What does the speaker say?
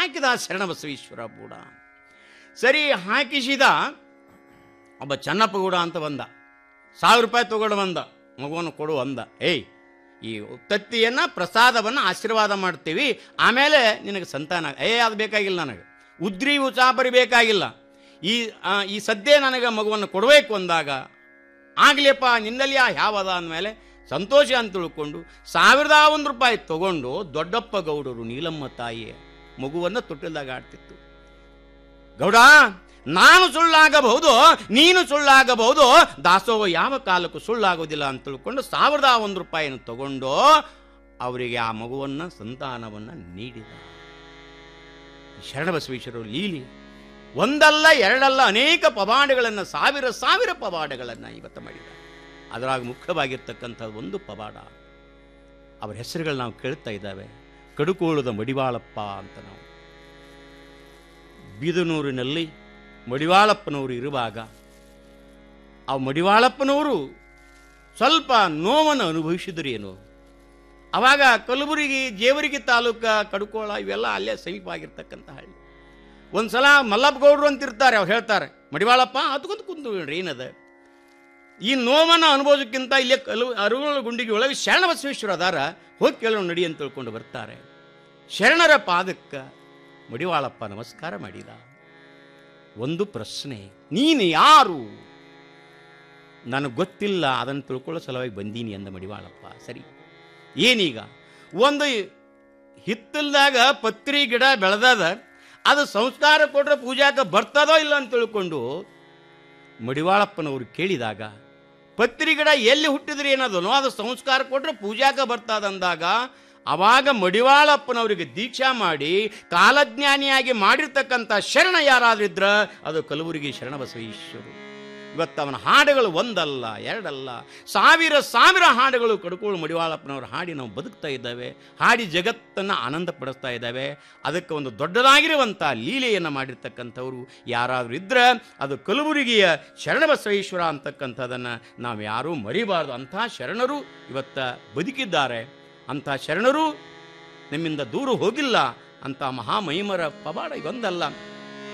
ಹಾಕಿದ ಶರಣಬಸವೇಶ್ವರ ಬೂಡ ಸರಿ ಹಾಕಿಸಿದ ಒಬ್ಬ ಚನ್ನಪ್ಪ ಗೂಡ ಅಂತ ಬಂದ ಸಾವಿರ ರೂಪಾಯಿ ತಗೊಂಡು ಬಂದ ಮಗುವನ್ನು ಕೊಡು ಅಂದ ಏಯ್ ಈ ತತ್ತಿಯನ್ನು ಪ್ರಸಾದವನ್ನು ಆಶೀರ್ವಾದ ಮಾಡ್ತೀವಿ ಆಮೇಲೆ ನಿನಗೆ ಸಂತಾನ ಏ ಅದು ಬೇಕಾಗಿಲ್ಲ ನನಗೆ ಉದ್ರಿ ಉಚಾಪರಿ ಬೇಕಾಗಿಲ್ಲ ಈ ಆ, ಈ ಸದ್ಯ ನನಗೆ ಮಗುವನ್ನು ಕೊಡಬೇಕು ಅಂದಾಗ ಆಗ್ಲಿಯಪ್ಪ ನಿನ್ನಲ್ಲಿ ಆ ಯಾವದ ಅಂದಮೇಲೆ ಸಂತೋಷ ಅಂತ ತಿಳ್ಕೊಂಡು ಸಾವಿರದ ಒಂದು ರೂಪಾಯಿ ತಗೊಂಡು ದೊಡ್ಡಪ್ಪ ಗೌಡರು ನೀಲಮ್ಮ ತಾಯಿಯ ಮಗುವನ್ನು ತೊಟ್ಟಿಲ್ದಾಗ ಆಡ್ತಿತ್ತು ಗೌಡ ನಾನು ಸುಳ್ಳಾಗಬಹುದು ನೀನು ಸುಳ್ಳಾಗಬಹುದು ದಾಸೋಹ ಯಾವ ಕಾಲಕ್ಕೂ ಸುಳ್ಳಾಗೋದಿಲ್ಲ ಅಂತ ತಿಳ್ಕೊಂಡು ಸಾವಿರದ ಒಂದು ರೂಪಾಯಿಯನ್ನು ತಗೊಂಡು ಅವರಿಗೆ ಆ ಮಗುವನ್ನು ಸಂತಾನವನ್ನು ನೀಡಿದ ಶರಣಬಸವೇಶ್ವರರು ಲೀಲಿ ಒಂದಲ್ಲ ಎರಡಲ್ಲ ಅನೇಕ ಪವಾಡಗಳನ್ನು ಸಾವಿರ ಸಾವಿರ ಪವಾಡಗಳನ್ನು ಇವತ್ತು ಮಾಡಿದ್ದಾರೆ ಅದರಾಗ ಮುಖ್ಯವಾಗಿರ್ತಕ್ಕಂಥದ್ದು ಒಂದು ಪವಾಡ ಅವರ ಹೆಸರುಗಳು ನಾವು ಕೇಳ್ತಾ ಇದ್ದಾವೆ ಕಡುಕೋಳದ ಮಡಿವಾಳಪ್ಪ ಅಂತ ನಾವು ಬೀದನೂರಿನಲ್ಲಿ ಮಡಿವಾಳಪ್ಪನವರು ಇರುವಾಗ ಆ ಮಡಿವಾಳಪ್ಪನವರು ಸ್ವಲ್ಪ ನೋವನ್ನು ಅನುಭವಿಸಿದ್ರೇನು ಅವಾಗ ಕಲಬುರಗಿ ಜೇವರಿಗೆ ತಾಲೂಕ ಕಡುಕೋಳ ಇವೆಲ್ಲ ಅಲ್ಲೇ ಸಮೀಪ ಆಗಿರ್ತಕ್ಕಂಥ ಹಳ್ಳಿ ಒಂದ್ಸಲ ಮಲ್ಲಪ್ಪ ಗೌಡ್ರು ಅಂತ ಇರ್ತಾರೆ ಅವ್ರು ಹೇಳ್ತಾರೆ ಮಡಿವಾಳಪ್ಪ ಹತ್ಕೊಂತ ಕುಂತು ಏನದ ಈ ನೋವನ್ನು ಅನುಭವಿಸಕ್ಕಿಂತ ಇಲ್ಲೇ ಕಲು ಅರುಗಳ ಗುಂಡಿಗೆ ಒಳಗೆ ಶರಣ ಬಸವೇಶ್ವರ ಅದಾರ ಹೋಗಿ ಕೇಳೋಣ ನಡಿ ಅಂತ ತಿಳ್ಕೊಂಡು ಬರ್ತಾರೆ ಶರಣರ ಪಾದಕ್ಕೆ ಮಡಿವಾಳಪ್ಪ ನಮಸ್ಕಾರ ಮಾಡಿದ ಒಂದು ಪ್ರಶ್ನೆ ನೀನು ಯಾರು ನನಗೆ ಗೊತ್ತಿಲ್ಲ ಅದನ್ನು ತಿಳ್ಕೊಳ್ಳೋ ಸಲುವಾಗಿ ಬಂದೀನಿ ಅಂದ ಮಡಿವಾಳಪ್ಪ ಸರಿ ಏನೀಗ ಒಂದು ಹಿತ್ತಲ್ದಾಗ ಪತ್ರಿ ಗಿಡ ಬೆಳೆದದ ಅದು ಸಂಸ್ಕಾರ ಕೊಟ್ರೆ ಪೂಜಾಕ ಬರ್ತದೋ ಇಲ್ಲ ಅಂತ ತಿಳ್ಕೊಂಡು ಮಡಿವಾಳಪ್ಪನವರು ಕೇಳಿದಾಗ ಪತ್ರಿ ಗಿಡ ಎಲ್ಲಿ ಹುಟ್ಟಿದ್ರೆ ಏನದನೋ ಅದು ಸಂಸ್ಕಾರ ಕೊಟ್ರೆ ಪೂಜಾಕ ಬರ್ತದಂದಾಗ ಅವಾಗ ಮಡಿವಾಳಪ್ಪನವರಿಗೆ ದೀಕ್ಷಾ ಮಾಡಿ ಕಾಲಜ್ಞಾನಿಯಾಗಿ ಮಾಡಿರ್ತಕ್ಕಂಥ ಶರಣ ಯಾರಾದ್ರೂ ಇದ್ರ ಅದು ಕಲಬುರಗಿ ಶರಣ ಬಸವೇಶ್ವರು ಇವತ್ತು ಅವನ ಹಾಡುಗಳು ಒಂದಲ್ಲ ಎರಡಲ್ಲ ಸಾವಿರ ಸಾವಿರ ಹಾಡುಗಳು ಕಡ್ಕೋಳು ಮಡಿವಾಳಪ್ಪನವರು ಹಾಡಿ ನಾವು ಬದುಕ್ತಾ ಇದ್ದಾವೆ ಹಾಡಿ ಜಗತ್ತನ್ನು ಆನಂದ ಪಡಿಸ್ತಾ ಇದ್ದಾವೆ ಅದಕ್ಕೆ ಒಂದು ದೊಡ್ಡದಾಗಿರುವಂಥ ಲೀಲೆಯನ್ನು ಮಾಡಿರ್ತಕ್ಕಂಥವ್ರು ಯಾರಾದರೂ ಇದ್ದರೆ ಅದು ಕಲಬುರಗಿಯ ಶರಣಬಸವೇಶ್ವರ ಅಂತಕ್ಕಂಥದ್ದನ್ನು ನಾವು ಯಾರೂ ಮರಿಬಾರ್ದು ಅಂಥ ಶರಣರು ಇವತ್ತ ಬದುಕಿದ್ದಾರೆ ಅಂಥ ಶರಣರು ನಿಮ್ಮಿಂದ ದೂರ ಹೋಗಿಲ್ಲ ಅಂತ ಮಹಾಮಹಿಮರ ಪವಾಡ ಒಂದಲ್ಲ